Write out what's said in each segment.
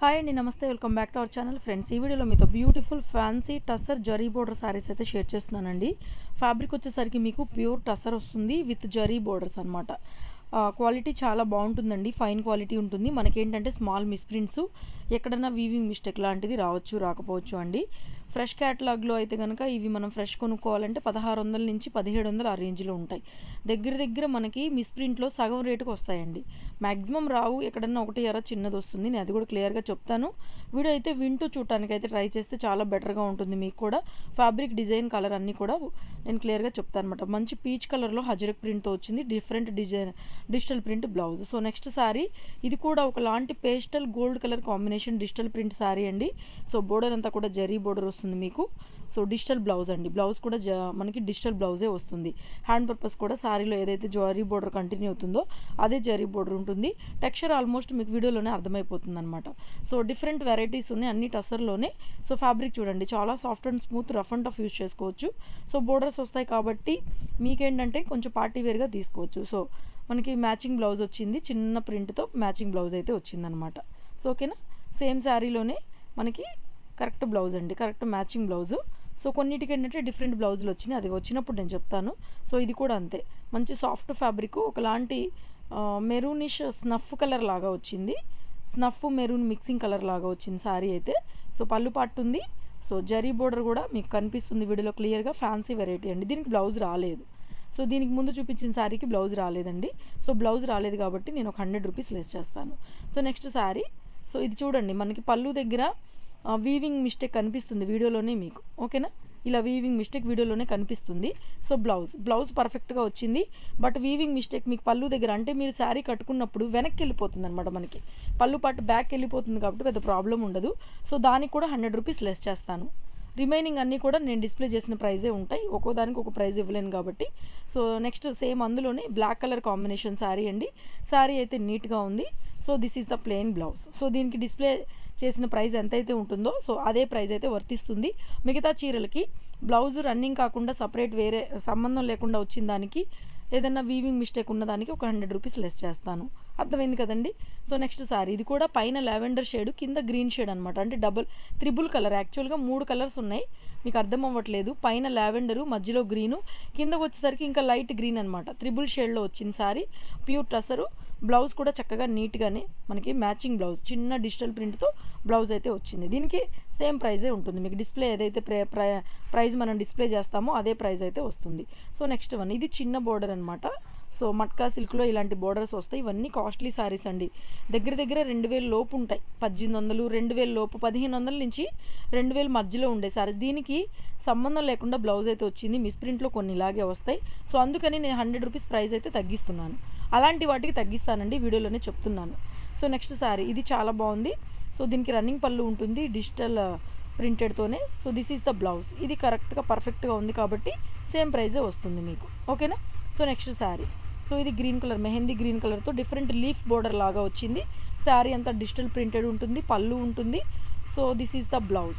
hi అండి నమస్తే welcome back to our channel friends ఈ వీడియోలో మీతో beautiful fancy tussar zari border saris అయితే షేర్ చేస్తున్నానండి ఫ్యాబ్రిక్ వచ్చేసరికి మీకు ప్యూర్ టస్సర్ వస్తుంది విత్ జరీ బోర్డర్స్ అనమాట క్వాలిటీ చాలా బాగుంటుందండి ఫైన్ క్వాలిటీ ఉంటుంది మనకేంటంటే స్మాల్ మిస్ప్రింట్స్ ఎక్కడన్నా వీవింగ్ మిస్టేక్ లాంటిది రావచ్చు రాకపోవచ్చు అండి ఫ్రెష్ క్యాటలాగ్లో అయితే కనుక ఇవి మనం ఫ్రెష్ కొనుక్కోవాలంటే పదహారు వందల నుంచి పదిహేడు వందలు ఆ రేంజ్లో ఉంటాయి దగ్గర దగ్గర మనకి మిస్ప్రింట్లో సగం రేటుకు వస్తాయండి మ్యాక్సిమం రావు ఎక్కడన్నా ఒకటి ఎర చిన్నది వస్తుంది నేను అది కూడా క్లియర్గా చెప్తాను వీడియో అయితే వింటూ చూడటానికి అయితే ట్రై చేస్తే చాలా బెటర్గా ఉంటుంది మీకు కూడా ఫ్యాబ్రిక్ డిజైన్ కలర్ అన్నీ కూడా నేను క్లియర్గా చెప్తాను అనమాట మంచి పీచ్ కలర్లో హజరక్ ప్రింట్తో వచ్చింది different design digital print blouse so next sari ఇది కూడా ఒకలాంటి pastel gold colour combination digital print sari అండి సో బోర్డర్ అంతా కూడా జరీ బోర్డర్ వస్తుంది మీకు సో డిజిటల్ బ్లౌజ్ అండి బ్లౌజ్ కూడా జ మనకి డిజిటల్ బ్లౌజే వస్తుంది హ్యాండ్ పర్పస్ కూడా శారీలో ఏదైతే జరీ బోర్డర్ కంటిన్యూ అవుతుందో అదే జరీ బోర్డర్ ఉంటుంది టెక్స్చర్ ఆల్మోస్ట్ మీకు వీడియోలోనే అర్థమైపోతుంది అనమాట సో డిఫరెంట్ వెరైటీస్ ఉన్నాయి అన్ని టసర్లోనే సో ఫ్యాబ్రిక్ చూడండి చాలా soft and smooth rough and tough use చేసుకోవచ్చు సో బోర్డర్స్ వస్తాయి కాబట్టి మీకేంటంటే కొంచెం పార్టీ వేర్గా తీసుకోవచ్చు సో మనకి మ్యాచింగ్ బ్లౌజ్ వచ్చింది చిన్న ప్రింట్తో మ్యాచింగ్ బ్లౌజ్ అయితే వచ్చిందనమాట సో ఓకేనా సేమ్ శారీలోనే మనకి కరెక్ట్ బ్లౌజ్ అండి కరెక్ట్ మ్యాచింగ్ బ్లౌజు సో కొన్నిటికి ఏంటంటే డిఫరెంట్ బ్లౌజులు వచ్చినాయి అది వచ్చినప్పుడు నేను చెప్తాను సో ఇది కూడా అంతే మంచి సాఫ్ట్ ఫ్యాబ్రిక్ ఒకలాంటి మెరూనిష్ స్నఫ్ కలర్ లాగా వచ్చింది స్నఫ్ మెరూన్ మిక్సింగ్ కలర్ లాగా వచ్చింది శారీ అయితే సో పళ్ళు పట్టు ఉంది సో జరీ బోర్డర్ కూడా మీకు కనిపిస్తుంది వీడియోలో క్లియర్గా ఫ్యాన్సీ వెరైటీ అండి దీనికి బ్లౌజ్ రాలేదు సో దీనికి ముందు చూపించిన శారీకి బ్లౌజ్ రాలేదండి సో బ్లౌజ్ రాలేదు కాబట్టి నేను ఒక హండ్రెడ్ రూపీస్ లెస్ చేస్తాను సో నెక్స్ట్ శారీ సో ఇది చూడండి మనకి పళ్ళు దగ్గర వీవింగ్ మిస్టేక్ కనిపిస్తుంది వీడియోలోనే మీకు ఓకేనా ఇలా వీవింగ్ మిస్టేక్ వీడియోలోనే కనిపిస్తుంది సో బ్లౌజ్ బ్లౌజ్ పర్ఫెక్ట్గా వచ్చింది బట్ వీవింగ్ మిస్టేక్ మీకు పళ్ళు దగ్గర అంటే మీరు శారీ కట్టుకున్నప్పుడు వెనక్కి వెళ్ళిపోతుంది అనమాట మనకి పళ్ళు పట్టు బ్యాక్ వెళ్ళిపోతుంది కాబట్టి పెద్ద ప్రాబ్లం ఉండదు సో దానికి కూడా హండ్రెడ్ రూపీస్ లెస్ చేస్తాను రిమైనింగ్ అన్నీ కూడా నేను డిస్ప్లే చేసిన ప్రైజే ఉంటాయి ఒక్కో దానికి ఒక ప్రైజ్ ఇవ్వలేను కాబట్టి సో నెక్స్ట్ సేమ్ అందులోనే బ్లాక్ కలర్ కాంబినేషన్ శారీ అండి శారీ అయితే నీట్గా ఉంది so this is the plain blouse so దీనికి డిస్ప్లే చేసిన ప్రైస్ ఎంతైతే ఉంటుందో సో అదే ప్రైస్ అయితే వర్తిస్తుంది మిగతా చీరలకి బ్లౌజ్ రన్నింగ్ కాకుండా సపరేట్ వేరే సంబంధం లేకుండా వచ్చిన దానికి ఏదైనా వీవింగ్ మిస్టేక్ ఉన్నదానికి ఒక హండ్రెడ్ రూపీస్ లెస్ చేస్తాను అర్థమైంది కదండి సో నెక్స్ట్ సారీ ఇది కూడా పైన లావెండర్ షేడ్ కింద గ్రీన్ షేడ్ అనమాట అంటే డబుల్ త్రిబుల్ కలర్ యాక్చువల్గా మూడు కలర్స్ ఉన్నాయి మీకు అర్థం అవ్వట్లేదు పైన లావెండరు మధ్యలో గ్రీను కిందకు వచ్చేసరికి ఇంకా లైట్ గ్రీన్ అనమాట త్రిబుల్ షేడ్లో వచ్చింది సారీ ప్యూర్ టసరు బ్లౌజ్ కూడా చక్కగా నీట్గానే మనకి మ్యాచింగ్ బ్లౌజ్ చిన్న డిజిటల్ ప్రింట్తో బ్లౌజ్ అయితే వచ్చింది దీనికి సేమ్ ప్రైజే ఉంటుంది మీకు డిస్ప్లే ఏదైతే ప్ర ప్రైజ్ మనం డిస్ప్లే చేస్తామో అదే ప్రైజ్ అయితే వస్తుంది సో నెక్స్ట్ వన్ ఇది చిన్న బోర్డర్ అనమాట సో మట్కా సిల్క్లో ఇలాంటి బోర్డర్స్ వస్తాయి ఇవన్నీ కాస్ట్లీ శారీస్ అండి దగ్గర దగ్గర రెండు వేల లోపు ఉంటాయి పద్దెనిమిది వందలు రెండు వేల లోపు పదిహేను వందల నుంచి రెండు వేల మధ్యలో ఉండే శారీస్ దీనికి సంబంధం లేకుండా బ్లౌజ్ అయితే వచ్చింది మిస్ప్రింట్లో కొన్ని ఇలాగే వస్తాయి సో అందుకని నేను హండ్రెడ్ రూపీస్ ప్రైస్ అయితే తగ్గిస్తున్నాను అలాంటి వాటికి తగ్గిస్తానండి వీడియోలోనే చెప్తున్నాను సో నెక్స్ట్ శారీ ఇది చాలా బాగుంది సో దీనికి రన్నింగ్ పళ్ళు ఉంటుంది డిజిటల్ ప్రింటెడ్తోనే so this is the blouse ఇది కరెక్ట్గా పర్ఫెక్ట్గా ఉంది కాబట్టి సేమ్ ప్రైజే వస్తుంది మీకు ఓకేనా సో నెక్స్ట్ శారీ సో ఇది గ్రీన్ కలర్ మెహందీ గ్రీన్ కలర్తో డిఫరెంట్ లీఫ్ బోర్డర్ లాగా వచ్చింది శారీ అంతా డిజిటల్ ప్రింటెడ్ ఉంటుంది పళ్ళు ఉంటుంది so this is the blouse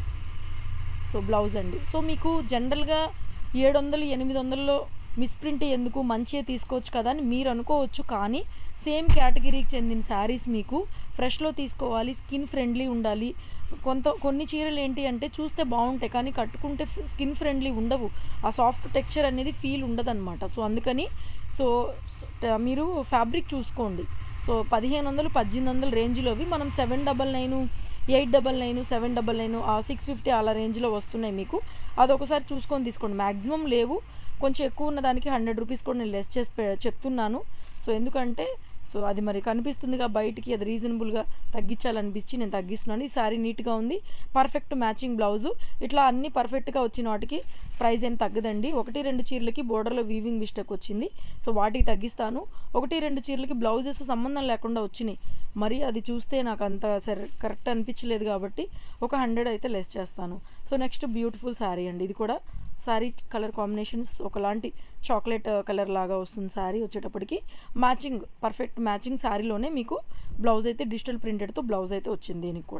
so blouse అండి సో మీకు జనరల్గా ఏడు వందలు ఎనిమిది వందల్లో మిస్ప్రింట్ ఎందుకు మంచిగా తీసుకోవచ్చు కదా అని మీరు అనుకోవచ్చు కానీ సేమ్ కేటగిరీకి చెందిన శారీస్ మీకు ఫ్రెష్లో తీసుకోవాలి స్కిన్ ఫ్రెండ్లీ ఉండాలి కొంత కొన్ని చీరలు ఏంటి అంటే చూస్తే బాగుంటాయి కానీ కట్టుకుంటే స్కిన్ ఫ్రెండ్లీ ఉండవు ఆ సాఫ్ట్ టెక్స్చర్ అనేది ఫీల్ ఉండదన్నమాట సో అందుకని సో మీరు ఫ్యాబ్రిక్ చూసుకోండి సో పదిహేను వందలు పద్దెనిమిది వందల రేంజ్లోవి మనం seven double nine eight double nine seven double nine six fifty అలా రేంజ్లో వస్తున్నాయి మీకు అది ఒకసారి చూసుకొని తీసుకోండి మ్యాక్సిమం లేవు కొంచెం ఎక్కువ ఉన్న దానికి హండ్రెడ్ రూపీస్ కూడా నేను లెస్ చేసి చెప్తున్నాను సో ఎందుకంటే సో అది మరి కనిపిస్తుందిగా బయటికి అది రీజనబుల్గా తగ్గించాలనిపించి నేను తగ్గిస్తున్నాను ఈ శారీ నీట్గా ఉంది పర్ఫెక్ట్ మ్యాచింగ్ బ్లౌజు ఇట్లా అన్ని పర్ఫెక్ట్గా వచ్చిన వాటికి ప్రైస్ ఏం తగ్గదండి ఒకటి రెండు చీరలకి బోర్డర్లో వీవింగ్ మిస్టేక్ వచ్చింది సో వాటికి తగ్గిస్తాను ఒకటి రెండు చీరలకి బ్లౌజెస్ సంబంధం లేకుండా వచ్చినాయి మరి అది చూస్తే నాకు అంత సరే కరెక్ట్ అనిపించలేదు కాబట్టి ఒక హండ్రెడ్ అయితే లెస్ చేస్తాను సో నెక్స్ట్ బ్యూటిఫుల్ శారీ అండి ఇది కూడా శారీ కలర్ కాంబినేషన్స్ ఒకలాంటి చాక్లెట్ కలర్ లాగా వస్తుంది శారీ వచ్చేటప్పటికి మ్యాచింగ్ పర్ఫెక్ట్ మ్యాచింగ్ శారీలోనే మీకు బ్లౌజ్ అయితే డిజిటల్ ప్రింటెడ్తో బ్లౌజ్ అయితే వచ్చింది దీనికి కూడా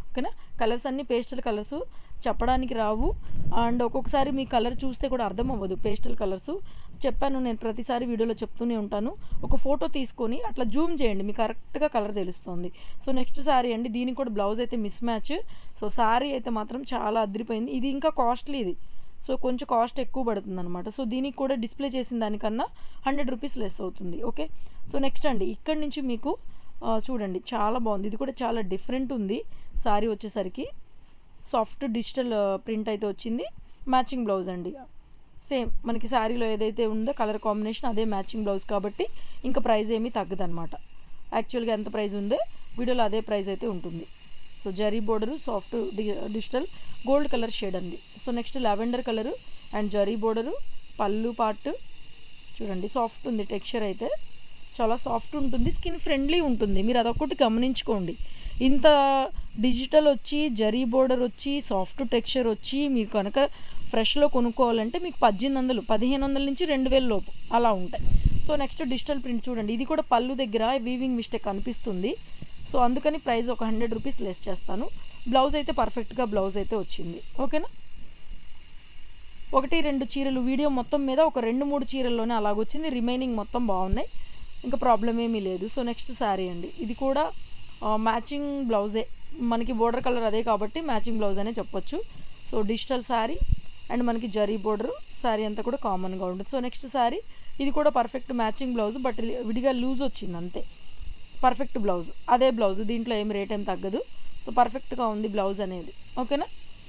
ఓకేనా కలర్స్ అన్ని పేస్టల్ కలర్స్ చెప్పడానికి రావు అండ్ ఒక్కొక్కసారి మీ కలర్ చూస్తే కూడా అర్థం అవ్వదు పేస్టల్ కలర్స్ చెప్పాను నేను ప్రతిసారి వీడియోలో చెప్తూనే ఉంటాను ఒక ఫోటో తీసుకొని అట్లా జూమ్ చేయండి మీకు కరెక్ట్గా కలర్ తెలుస్తుంది సో నెక్స్ట్ శారీ అండి దీనికి కూడా బ్లౌజ్ అయితే మిస్ మ్యాచ్ సో శారీ అయితే మాత్రం చాలా అదిరిపోయింది ఇది ఇంకా కాస్ట్లీ ఇది సో కొంచెం కాస్ట్ ఎక్కువ పడుతుంది అనమాట సో దీనికి కూడా డిస్ప్లే చేసిన దానికన్నా హండ్రెడ్ రూపీస్ లెస్ అవుతుంది ఓకే సో నెక్స్ట్ అండి ఇక్కడ నుంచి మీకు ఆ, చూడండి చాలా బాగుంది ఇది కూడా చాలా డిఫరెంట్ ఉంది సారీ వచ్చేసరికి సాఫ్ట్ డిజిటల్ ప్రింట్ అయితే వచ్చింది మ్యాచింగ్ బ్లౌజ్ అండి సేమ్ మనకి శారీలో ఏదైతే ఉందో కలర్ కాంబినేషన్ అదే మ్యాచింగ్ బ్లౌజ్ కాబట్టి ఇంకా ప్రైస్ ఏమీ తగ్గదనమాట యాక్చువల్గా ఎంత ప్రైస్ ఉందో వీడియోలో అదే ప్రైస్ అయితే ఉంటుంది so zari border soft digital gold colour shade అండి so next lavender colour and zari border pallu part చూడండి సాఫ్ట్ ఉంది టెక్స్చర్ అయితే చాలా సాఫ్ట్ ఉంటుంది స్కిన్ ఫ్రెండ్లీ ఉంటుంది మీరు అదొకటి గమనించుకోండి ఇంత డిజిటల్ వచ్చి జరీ బోర్డర్ వచ్చి సాఫ్ట్ టెక్స్చర్ వచ్చి మీరు కనుక ఫ్రెష్లో కొనుక్కోవాలంటే మీకు పద్దెనిమిది వందలు పదిహేను వందల నుంచి రెండు వేల లోపు అలా ఉంటాయి సో నెక్స్ట్ డిజిటల్ ప్రింట్ చూడండి ఇది కూడా పళ్ళు దగ్గర వీవింగ్ మిస్టేక్ కనిపిస్తుంది సో అందుకని ప్రైస్ ఒక హండ్రెడ్ రూపీస్ లెస్ చేస్తాను బ్లౌజ్ అయితే పర్ఫెక్ట్గా బ్లౌజ్ అయితే వచ్చింది ఓకేనా ఒకటి రెండు చీరలు వీడియో మొత్తం మీద ఒక రెండు మూడు చీరల్లోనే అలాగొచ్చింది రిమైనింగ్ మొత్తం బాగున్నాయి ఇంకా ప్రాబ్లం ఏమీ లేదు సో నెక్స్ట్ శారీ అండి ఇది కూడా మ్యాచింగ్ బ్లౌజే మనకి బోర్డర్ కలర్ అదే కాబట్టి మ్యాచింగ్ బ్లౌజ్ అనే చెప్పొచ్చు సో డిజిటల్ శారీ అండ్ మనకి జరీ బోర్డర్ శారీ అంతా కూడా కామన్గా ఉంటుంది సో నెక్స్ట్ శారీ ఇది కూడా పర్ఫెక్ట్ మ్యాచింగ్ బ్లౌజ్ బట్ విడిగా లూజ్ వచ్చింది అంతే పర్ఫెక్ట్ బ్లౌజ్ అదే బ్లౌజ్ దీంట్లో ఏం రేట్ ఏం తగ్గదు సో పర్ఫెక్ట్గా ఉంది బ్లౌజ్ అనేది ఓకేనా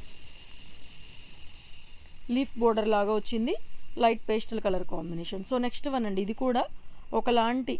లీఫ్ బోర్డర్ లాగా వచ్చింది light pastel colour combination so next one అండి ఇది కూడా ఒకలాంటి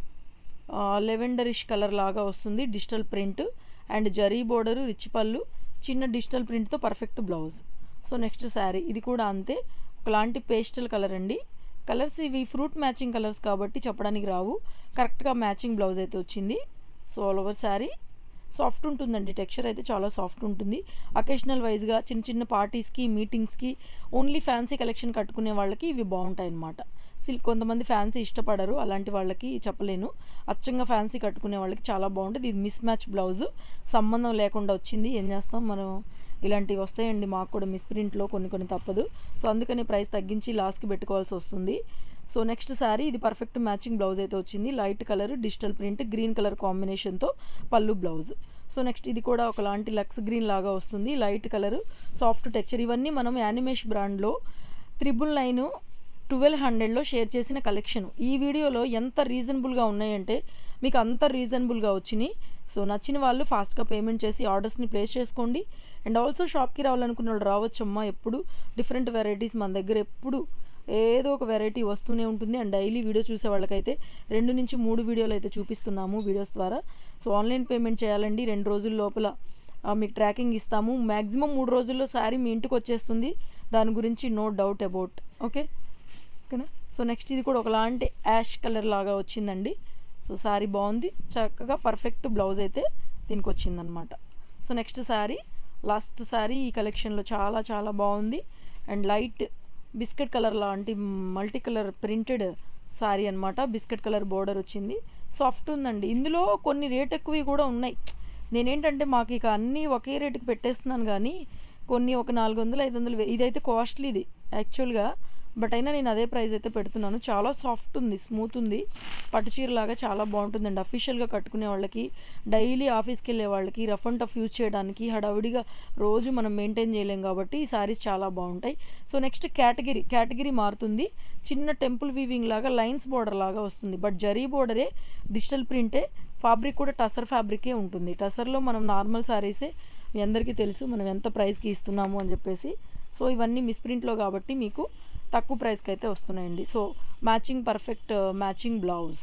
లెవెండరిష్ కలర్ లాగా వస్తుంది digital print and zari border rich pallu చిన్న డిజిటల్ ప్రింట్తో perfect blouse so next sari ఇది కూడా అంతే ఒకలాంటి పేస్టల్ కలర్ అండి కలర్స్ ఇవి ఫ్రూట్ మ్యాచింగ్ కలర్స్ కాబట్టి చెప్పడానికి రావు కరెక్ట్గా మ్యాచింగ్ బ్లౌజ్ అయితే వచ్చింది so all over sari soft ఉంటుందండి టెక్స్చర్ అయితే చాలా సాఫ్ట్ ఉంటుంది అకేషనల్ వైజ్గా చిన్న చిన్న పార్టీస్కి మీటింగ్స్కి ఓన్లీ ఫ్యాన్సీ కలెక్షన్ కట్టుకునే వాళ్ళకి ఇవి బాగుంటాయి అన్నమాట సిల్క్ కొంతమంది ఫ్యాన్సీ ఇష్టపడరు అలాంటి వాళ్ళకి చెప్పలేను అచ్చంగా ఫ్యాన్సీ కట్టుకునే వాళ్ళకి చాలా బాగుంటుంది ఇది మిస్ మ్యాచ్ బ్లౌజ్ సంబంధం లేకుండా వచ్చింది ఏం చేస్తాం మనం ఇలాంటివి వస్తాయండి మాకు కూడా మిస్ ప్రింట్లో కొన్ని కొన్ని తప్పదు సో అందుకని ప్రైస్ తగ్గించి లాస్ట్కి పెట్టుకోవాల్సి వస్తుంది సో నెక్స్ట్ శారీ ఇది పర్ఫెక్ట్ మ్యాచింగ్ బ్లౌజ్ అయితే వచ్చింది light colour digital print green colour కాంబినేషన్తో పళ్ళు బ్లౌజ్ సో నెక్స్ట్ ఇది కూడా ఒకలాంటి లక్స్ గ్రీన్ లాగా వస్తుంది లైట్ కలర్ సాఫ్ట్ టెక్చర్ ఇవన్నీ మనం యానిమేష్ బ్రాండ్లో త్రిబుల్ నైన్ ట్వెల్వ్ హండ్రెడ్లో షేర్ చేసిన కలెక్షన్ ఈ వీడియోలో ఎంత రీజనబుల్గా ఉన్నాయంటే మీకు అంత రీజనబుల్గా వచ్చినాయి సో నచ్చిన వాళ్ళు ఫాస్ట్గా పేమెంట్ చేసి ఆర్డర్స్ని ప్లేస్ చేసుకోండి అండ్ ఆల్సో షాప్కి రావాలనుకున్న వాళ్ళు రావచ్చమ్మా ఎప్పుడు డిఫరెంట్ వెరైటీస్ మన దగ్గర ఎప్పుడు ఏదో ఒక వెరైటీ వస్తూనే ఉంటుంది అండ్ డైలీ వీడియో చూసే వాళ్ళకైతే రెండు నుంచి మూడు వీడియోలు అయితే చూపిస్తున్నాము వీడియోస్ ద్వారా సో ఆన్లైన్ పేమెంట్ చేయాలండి రెండు రోజుల లోపల ఆ, మీకు ట్రాకింగ్ ఇస్తాము మ్యాక్సిమం మూడు రోజుల్లో శారీ మీ ఇంటికి వచ్చేస్తుంది దాని గురించి నో డౌట్ అబౌట్ ఓకే ఓకేనా సో నెక్స్ట్ ఇది కూడా ఒకలాంటి యాష్ కలర్ లాగా వచ్చిందండి సో శారీ బాగుంది చక్కగా పర్ఫెక్ట్ బ్లౌజ్ అయితే దీనికి వచ్చిందనమాట so next sari last sari ఈ కలెక్షన్లో చాలా చాలా బాగుంది అండ్ లైట్ బిస్కెట్ కలర్ లాంటి మల్టీ కలర్ ప్రింటెడ్ శారీ అనమాట బిస్కెట్ కలర్ బోర్డర్ వచ్చింది సాఫ్ట్ ఉందండి ఇందులో కొన్ని రేట్ ఎక్కువవి కూడా ఉన్నాయి నేనేంటంటే మాకు ఇక అన్నీ ఒకే రేటుకి పెట్టేస్తున్నాను కానీ కొన్ని ఒక నాలుగు వందలు ఐదు వందలు వే- ఇదైతే కాస్ట్లీది యాక్చువల్గా బట్ అయినా నేను అదే ప్రైస్ అయితే పెడుతున్నాను చాలా సాఫ్ట్ ఉంది స్మూత్ ఉంది పట్టు చీర లాగా చాలా బాగుంటుందండి అఫీషియల్గా కట్టుకునే వాళ్ళకి డైలీ ఆఫీస్కి వెళ్ళే వాళ్ళకి రఫ్ అండ్ టఫ్ యూజ్ చేయడానికి హడావిడిగా రోజు మనం మెయింటైన్ చేయలేం కాబట్టి ఈ సారీస్ చాలా బాగుంటాయి సో నెక్స్ట్ కేటగిరీ కేటగిరీ మారుతుంది చిన్న టెంపుల్ వీవింగ్ లాగా లైన్స్ బోర్డర్ లాగా వస్తుంది బట్ జరీ బోర్డరే డిజిటల్ ప్రింటే ఫ్యాబ్రిక్ కూడా టసర్ ఫ్యాబ్రికే ఉంటుంది టసర్లో మనం నార్మల్ సారీసే మీ అందరికీ తెలుసు మనం ఎంత ప్రైస్కి ఇస్తున్నాము అని చెప్పేసి సో ఇవన్నీ మిస్ప్రింట్లో కాబట్టి మీకు తక్కువ ప్రైస్కి అయితే వస్తున్నాయండి so matching perfect matching blouse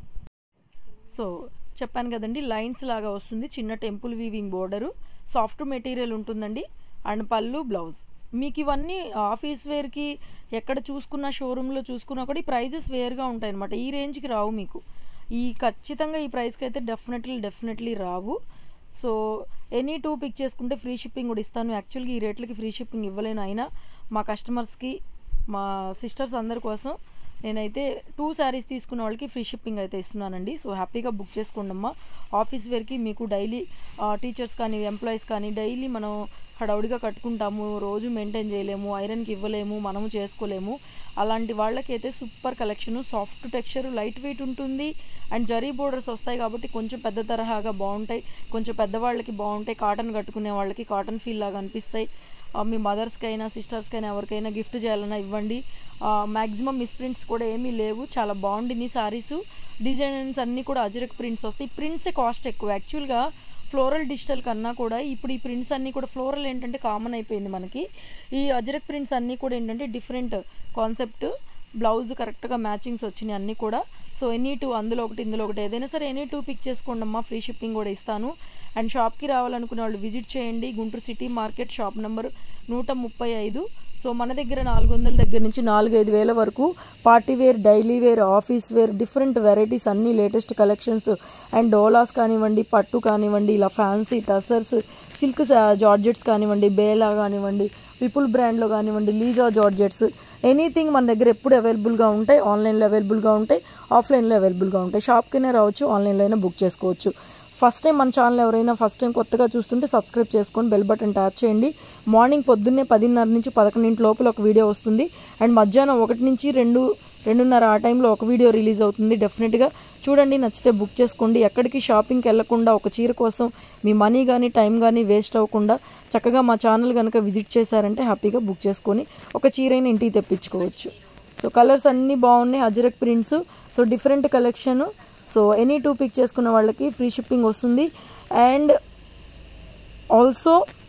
so చెప్పాను కదండి లైన్స్ లాగా వస్తుంది చిన్న temple weaving border soft material ఉంటుందండి అండ్ పళ్ళు బ్లౌజ్ మీకు ఇవన్నీ ఆఫీస్ వేర్కి ఎక్కడ చూసుకున్న షోరూంలో చూసుకున్నా కూడా ఈ ప్రైజెస్ వేరుగా ఉంటాయి అనమాట ఈ రేంజ్కి రావు మీకు ఈ ఖచ్చితంగా ఈ ప్రైస్కి అయితే డెఫినెట్లీ డెఫినెట్లీ రావు సో ఎనీ టూ పిక్ చేసుకుంటే ఫ్రీ షిప్పింగ్ కూడా ఇస్తాను యాక్చువల్గా ఈ రేట్లకి ఫ్రీ షిప్పింగ్ ఇవ్వలేను అయినా మా కస్టమర్స్కి మా సిస్టర్స్ అందరి కోసం నేనైతే టూ శారీస్ తీసుకున్న వాళ్ళకి ఫ్రీ షిప్పింగ్ అయితే ఇస్తున్నానండి సో హ్యాపీగా బుక్ చేసుకోండి అమ్మా ఆఫీస్ వేర్కి మీకు డైలీ టీచర్స్ కానీ ఎంప్లాయీస్ కానీ డైలీ మనం హడావుడిగా కట్టుకుంటాము రోజు మెయింటైన్ చేయలేము ఐరన్కి ఇవ్వలేము మనము చేసుకోలేము అలాంటి వాళ్ళకైతే super collection soft texture light weight ఉంటుంది అండ్ జరీ బోర్డర్స్ వస్తాయి కాబట్టి కొంచెం పెద్ద తరహాగా బాగుంటాయి కొంచెం పెద్దవాళ్ళకి బాగుంటాయి కాటన్ కట్టుకునే వాళ్ళకి కాటన్ ఫీల్ లాగా అనిపిస్తాయి ఆ, మీ మదర్స్కి అయినా సిస్టర్స్కి అయినా ఎవరికైనా గిఫ్ట్ చేయాలన్నా ఇవ్వండి మ్యాక్సిమం మిస్ప్రింట్స్ కూడా ఏమీ లేవు చాలా బాగుండింది సారీస్ డిజైన్స్ అన్నీ కూడా అజరక్ ప్రింట్స్ వస్తాయి ప్రింట్సే కాస్ట్ ఎక్కువ యాక్చువల్గా ఫ్లోరల్ డిజిటల్ కన్నా కూడా ఇప్పుడు ఈ ప్రింట్స్ అన్నీ కూడా ఫ్లోరల్ ఏంటంటే కామన్ అయిపోయింది మనకి ఈ అజరక్ ప్రింట్స్ అన్నీ కూడా ఏంటంటే డిఫరెంట్ కాన్సెప్ట్ బ్లౌజ్ కరెక్ట్గా మ్యాచింగ్స్ వచ్చినాయి అన్నీ కూడా సో ఎనీ టూ అందులో ఒకటి ఇందులో ఒకటి ఏదైనా సరే ఎనీ టూ పిక్ చేసుకోండి అమ్మా ఫ్రీ షిప్పింగ్ కూడా ఇస్తాను అండ్ షాప్కి రావాలనుకునే వాళ్ళు విజిట్ చేయండి Guntur city market shop number నూట ముప్పై ఐదు సో మన దగ్గర నాలుగు వందల దగ్గర నుంచి నాలుగు ఐదు వేల వరకు party wear daily wear office wear different varieties అన్ని లేటెస్ట్ కలెక్షన్స్ అండ్ డోలాస్ కానివ్వండి పట్టు కానివ్వండి ఇలా ఫ్యాన్సీ టసర్స్ సిల్క్ జార్జెట్స్ కానివ్వండి బేలా కానివ్వండి విపుల్ బ్రాండ్లో కానివ్వండి లీజా జార్జెట్స్ ఎనీథింగ్ మన దగ్గర ఎప్పుడు అవైలబుల్గా ఉంటాయి ఆన్లైన్లో అవైలబుల్గా ఉంటాయి ఆఫ్లైన్లో అవైలబుల్గా ఉంటాయి షాప్కైనా రావచ్చు ఆన్లైన్లో అయినా బుక్ చేసుకోవచ్చు ఫస్ట్ టైం మన ఛానల్ ఎవరైనా ఫస్ట్ టైం కొత్తగా చూస్తుంటే సబ్స్క్రైబ్ చేసుకొని బెల్ బటన్ ట్యాప్ చేయండి మార్నింగ్ పొద్దున్నే పదిన్నర నుంచి పదకొండింటి లోపల ఒక వీడియో వస్తుంది అండ్ మధ్యాహ్నం ఒకటి నుంచి రెండు రెండున్నర ఆ టైంలో ఒక వీడియో రిలీజ్ అవుతుంది డెఫినెట్గా చూడండి నచ్చితే బుక్ చేసుకోండి ఎక్కడికి షాపింగ్కి వెళ్లకుండా ఒక చీర కోసం మీ మనీ కానీ టైం కానీ వేస్ట్ అవ్వకుండా చక్కగా మా ఛానల్ కనుక విజిట్ చేశారంటే హ్యాపీగా బుక్ చేసుకొని ఒక చీరైన ఇంటికి తెప్పించుకోవచ్చు సో కలర్స్ అన్నీ బాగున్నాయి ajrak prints so different collection so any two pick చేసుకున్న వాళ్ళకి ఫ్రీ షిప్పింగ్ వస్తుంది అండ్ ఆల్సో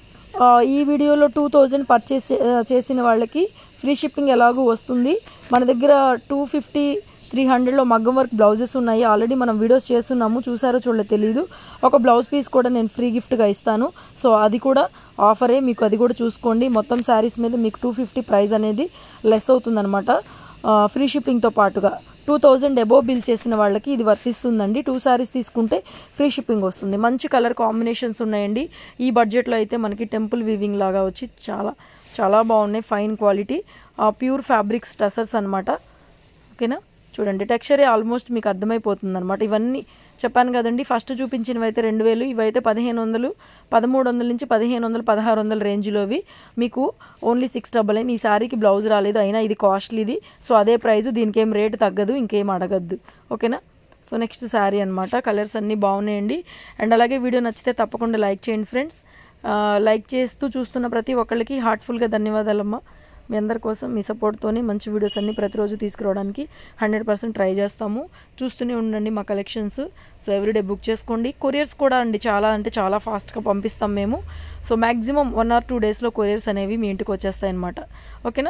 ఈ వీడియోలో టూ థౌజండ్ పర్చేస్ చేసిన వాళ్ళకి ఫ్రీ షిప్పింగ్ ఎలాగూ వస్తుంది మన దగ్గర టూ ఫిఫ్టీ త్రీ హండ్రెడ్లో మగ్గం వర్క్ బ్లౌజెస్ ఉన్నాయి ఆల్రెడీ మనం వీడియోస్ చేస్తున్నాము చూసారో చూడలేదు తెలియదు ఒక బ్లౌజ్ పీస్ కూడా నేను ఫ్రీ గిఫ్ట్గా ఇస్తాను సో అది కూడా ఆఫరే మీకు అది కూడా చూసుకోండి మొత్తం శారీస్ మీద మీకు టూ ఫిఫ్టీ ప్రైస్ అనేది లెస్ అవుతుందన్నమాట ఫ్రీ షిప్పింగ్తో పాటుగా టూ థౌజండ్ ఎబో బిల్ చేసిన వాళ్ళకి ఇది వర్తిస్తుందండి టూ శారీస్ తీసుకుంటే ఫ్రీ షిప్పింగ్ వస్తుంది మంచి కలర్ కాంబినేషన్స్ ఉన్నాయండి ఈ బడ్జెట్లో అయితే మనకి టెంపుల్ వీవింగ్ లాగా వచ్చి చాలా చాలా బాగున్నాయి fine quality pure fabrics tussars అనమాట ఓకేనా చూడండి టెక్స్చరే ఆల్మోస్ట్ మీకు అర్థమైపోతుంది అనమాట ఇవన్నీ చెప్పాను కదండి ఫస్ట్ చూపించినవి అయితే రెండు వేలు ఇవైతే పదిహేను వందలు పదమూడు వందల నుంచి పదిహేను వందలు పదహారు వందల రేంజ్లోవి మీకు ఓన్లీ సిక్స్ డబల్ నైన్ ఈ సారీకి బ్లౌజ్ రాలేదు అయినా ఇది కాస్ట్లీది సో అదే ప్రైస్ దీనికి ఏం రేటు తగ్గదు ఇంకేం అడగద్దు ఓకేనా సో నెక్స్ట్ శారీ అనమాట కలర్స్ అన్నీ బాగున్నాయండి అండ్ అలాగే వీడియో నచ్చితే తప్పకుండా లైక్ చేయండి ఫ్రెండ్స్ లైక్ చేస్తూ చూస్తున్న ప్రతి ఒక్కళ్ళకి హార్ట్ఫుల్గా ధన్యవాదాలమ్మా మీ అందరి కోసం మీ సపోర్ట్తోనే మంచి వీడియోస్ అన్ని ప్రతిరోజు తీసుకురావడానికి హండ్రెడ్ పర్సెంట్ ట్రై చేస్తాము చూస్తూనే ఉండండి మా కలెక్షన్స్ సో ఎవ్రీడే బుక్ చేసుకోండి కొరియర్స్ కూడా అండి చాలా అంటే చాలా ఫాస్ట్గా పంపిస్తాం మేము so maximum one or two డేస్లో కొరియర్స్ అనేవి మీ ఇంటికి వచ్చేస్తాయి అనమాట ఓకేనా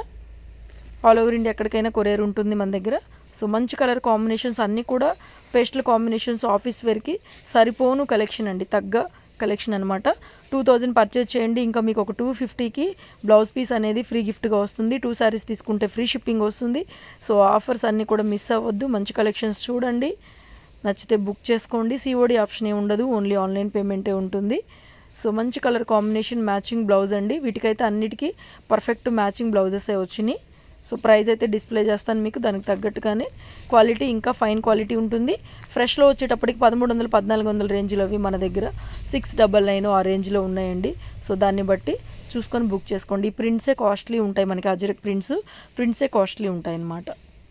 ఆల్ ఓవర్ ఇండియా ఎక్కడికైనా కొరియర్ ఉంటుంది మన దగ్గర సో మంచి కలర్ కాంబినేషన్స్ అన్నీ కూడా పేస్టల్ కాంబినేషన్స్ ఆఫీస్ వేర్కి సరిపోను కలెక్షన్ అండి తగ్గ కలెక్షన్ అనమాట టూ థౌజండ్ పర్చేజ్ చేయండి ఇంకా మీకు ఒక టూ ఫిఫ్టీకి బ్లౌజ్ పీస్ అనేది ఫ్రీ గిఫ్ట్గా వస్తుంది టూ శారీస్ తీసుకుంటే ఫ్రీ షిప్పింగ్ వస్తుంది సో ఆఫర్స్ అన్నీ కూడా మిస్ అవ్వద్దు మంచి కలెక్షన్స్ చూడండి నచ్చితే బుక్ చేసుకోండి సిఓడి ఆప్షన్ ఏ ఉండదు ఓన్లీ ఆన్లైన్ పేమెంటే ఉంటుంది సో మంచి కలర్ కాంబినేషన్ మ్యాచింగ్ బ్లౌజ్ అండి వీటికైతే అన్నిటికీ పర్ఫెక్ట్ మ్యాచింగ్ బ్లౌజెస్ వచ్చినాయి సో ప్రైస్ అయితే డిస్ప్లే చేస్తాను మీకు దానికి తగ్గట్టుగానే క్వాలిటీ ఇంకా ఫైన్ క్వాలిటీ ఉంటుంది ఫ్రెష్లో వచ్చేటప్పటికి పదమూడు వందలు పద్నాలుగు వందల రేంజ్లో అవి మన దగ్గర సిక్స్ డబల్ నైన్ ఆ రేంజ్లో ఉన్నాయండి సో దాన్ని బట్టి చూసుకొని బుక్ చేసుకోండి ఈ ప్రింట్సే కాస్ట్లీ ఉంటాయి మనకి అజరక్ ప్రింట్స్ ప్రింట్సే కాస్ట్లీ ఉంటాయి అన్నమాట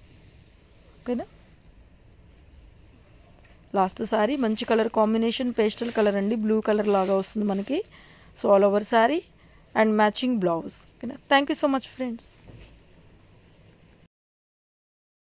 ఓకేనా లాస్ట్ సారీ మంచి కలర్ కాంబినేషన్ పేస్టల్ కలర్ అండి బ్లూ కలర్ లాగా వస్తుంది మనకి so all over sari and matching blouse ఓకేనా thank you so much friends